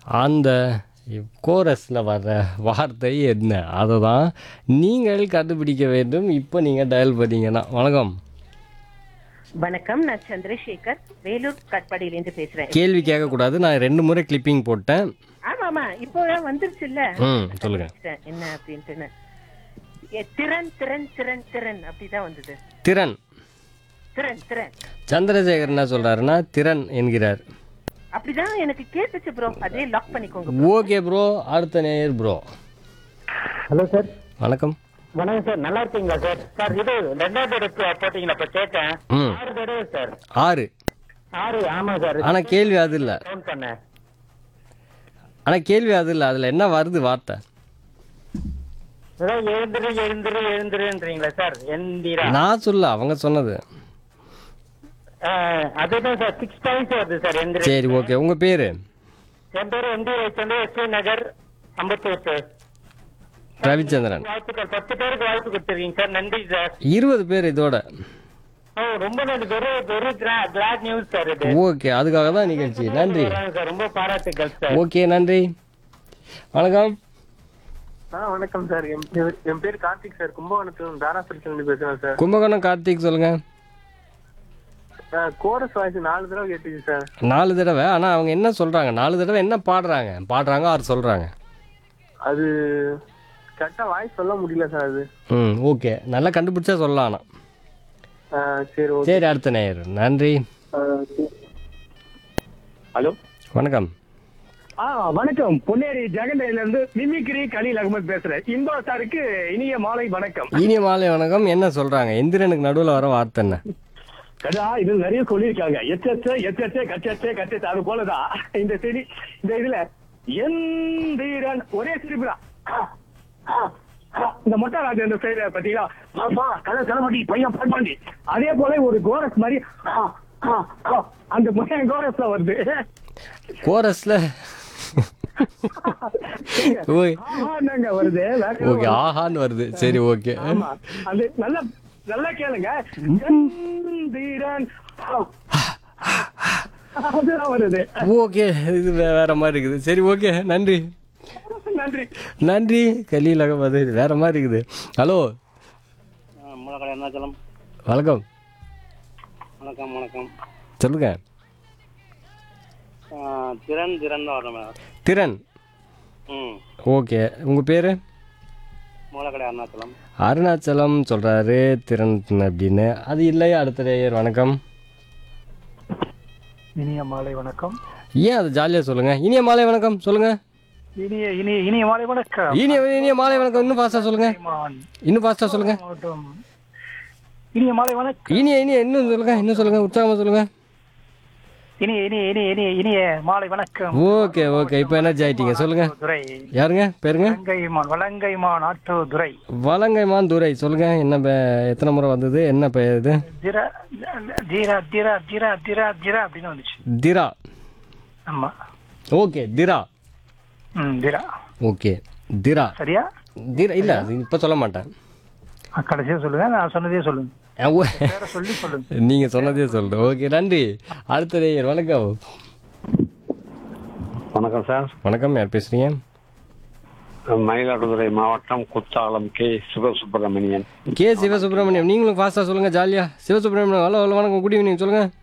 அந்த கோரஸில் வர்ற வார்த்தை என்ன அதை தான் நீங்கள் கண்டுபிடிக்க வேண்டும் இப்போ நீங்கள் டயல் பண்ணீங்கன்னா வணக்கம் வணக்கம் நான் சந்திரசேகர் வேலூர் கட்பாடியிலேருந்து பேசுறேன் கேள்வி கேட்கக்கூடாது நான் ரெண்டு முறை கிளிப்பிங் போட்டேன் ஆமா ஆமா இப்போ வந்துருச்சுல்ல ம் சொல்லுங்கள் என்ன அப்படின்ட்டுன்னு ஏ, திறன் திறன் திறன் திறன் அப்படிதான் வந்தது திறன் திறன் திறன் சந்திரசேகர் என்ன சொல்கிறாருன்னா திறன் என்கிறார் அப்படிதான் எனக்கு கேட்டுச்சு ப்ரோ அதே லாக் பண்ணிக்கோங்க ஓகே ப்ரோ அடுத்த நேயர் ப்ரோ ஹலோ சார் வணக்கம் வணக்கம் சார் நல்லா இருக்கீங்களா சார் சார் இது ரெண்டாவது தடவை போட்டீங்களா இப்ப கேட்டேன் ம் ஆறு தடவை சார் ஆறு ஆறு ஆமா சார் ஆனால் கேள்வி அது இல்லை ஃபோன் பண்ணேன் ஆனால் கேள்வி அது இல்லை அதில் என்ன வருது வார்த்தை ஏதோ எழுந்துரு எழுந்துரு எழுந்துருன்றீங்களா சார் எந்திரா நான் சொல்ல அவங்க சொன்னது ஆஹ், அதுதான் சார் சிக்ஸ் டைம்ஸ் வருது சார் எந்திரு சரி ஓகே உங்கள் பேர் என் பேர் எந்தி ரவிச்சந்திர எஸ்வி நகர் அம்பத்தூர் சார் ரவிச்சந்திரன் வாழ்த்துக்கள் பத்து பேருக்கு வாழ்த்து கொடுத்துருக்கீங்க சார் நன்றி சார் இருபது பேர் இதோட ஓ ரொம்ப நன்றி very very glad news sir இது ஓகே அதுக்காக தான் நிகழ்ச்சி நன்றி வராங்க சார் ரொம்ப பாராட்டுகள் சார் ஓகே நன்றி வணக்கம் ஆ வணக்கம் சார் என் பேர் என் பேர் கார்த்திக் சார் கும்பகோணத்துல தாராசுரத்துல இருந்து பேசுறேன் சார் கும்பகோணம் கார்த்திக் சொல்லுங்க கோரஸ் வாய்ஸ் நாலு தடவை கேட்டுச்சு சார் நாலு தடவை ஆனால் அவங்க என்ன சொல்கிறாங்க நாலு தடவை என்ன பாடுறாங்க பாடுறாங்க ஆறு சொல்கிறாங்க அது கரெக்டா வாய்ஸ் சொல்ல முடியல சார் அது ம் ஓகே நல்லா கண்டுபிடிச்சா சொல்லலாம் ஆனால் ஆ, சரி ஓகே சரி அடுத்த நேயர் நன்றி ஹலோ வணக்கம் ஆ வணக்கம் பொன்னேரி ஜெகண்டையில இருந்து மிமிக்ரி கலீல் அகமது பேசுறேன் இன்பா சாருக்கு இனிய மாலை வணக்கம் இனிய மாலை வணக்கம் என்ன சொல்கிறாங்க எந்திரனுக்கு நடுவில் வர வார்த்தை என்ன கதா இது நிறைய சொல்லியிருக்காங்க எச்சச்ச எச்சச்ச கச்சச்ச கச்சச்ச அது போலதான் இந்த செடி இந்த இதுல எந்திரன் ஒரே சிரிப்புதான் இந்த மொட்டை ராஜா இந்த சைடு பாத்தீங்களா பாப்பா கதை தலைமட்டி பையன் பாண்டி அதே போல ஒரு கோரஸ் மாதிரி ஆ, ஆ, ஆ, அந்த பையன் கோரஸ்ல வருது கோரஸில் ஓய் ஆஹான்னாங்க வருது வேற ஓகே ஆஹான்னு வருது சரி ஓகே ஆமா அது நல்லா நல்லா கேளுங்க எந்திரன் அதுதான் வருது ஓகே இது வே- வேற மாதிரி இருக்குது சரி ஓகே நன்றி நன்றி நன்றி கலீல் அகமது வேற மாதிரி இருக்குது ஹலோ முளக்கடை அருணாச்சலம் வணக்கம் வணக்கம் வணக்கம் சொல்லுங்க திறன் திறன் தான் வரணும் மேடம் திறன் ம் ஓகே உங்கள் பேர் மூலக்கடை அருணாச்சலம் அருணாச்சலம் சொல்கிறாரு திறன் அப்படின்னு அது இல்லையா அடுத்த நேயர் வணக்கம் இனிய மாலை வணக்கம் ஏன் அது ஜாலியாக சொல்லுங்கள் இனிய மாலை வணக்கம் சொல்லுங்கள் இனிய இனிய இனிய மாலை வணக்கம் இனிய இனிய மாலை வணக்கம் இன்னும் ஃபாஸ்ட்டாக சொல்லுங்கள் இன்னும் ஃபாஸ்ட்டாக சொல்லுங்கள் மாவட்டம் இனிய மாலை வணக்கம் இனிய இனிய இன்னும் சொல்லுங்கள் இன்னும் சொல்லுங்கள் உற்சாகமாக சொல்லுங்கள் இனிய இனிய இனிய இனிய இனிய மாலை வணக்கம் ஓகே ஓகே இப்போ எனர்ஜி ஆயிட்டீங்க சொல்லுங்கள் துரை யாருங்க பேருங்க வலங்கைமான் வலங்கைமான் ஆட்டோ துரை வலங்கைமான் துரை சொல்லுங்கள் என்ன பே- எத்தனை முறை வந்தது என்ன பெயர் இது ஜிரா ஜீரா ஜீரா ஜீரா ஜீரா ஜீரா அப்படின்னு வந்துச்சு திரா ஆமா ஓகே திரா ம் ஜீரா ஓகே திரா சரியா திரா இல்லை அது இப்போ சொல்ல மாட்டேன் ஆ, கடைசியா சொல்லுங்க நான் சொன்னதே சொல்லுங்க அஹ் ஓ- வேற சொல்லி சொல்லுங்க நீங்க சொன்னதே சொல்றேன் ஓகே நன்றி அடுத்த நேயர் வணக்கம் வணக்கம் சார் வணக்கம் யார் பேசுறீங்க மயிலாடுதுறை மாவட்டம் குத்தாலம் கே சிவசுப்பிரமணியன் கே சிவசுப்ரமணியம் நீங்களும் ஃபாஸ்டா சொல்லுங்க ஜாலியா சிவசுப்ரமணியம் ஹலோ ஹலோ வணக்கம் குட் ஈவினிங் சொல்லுங்க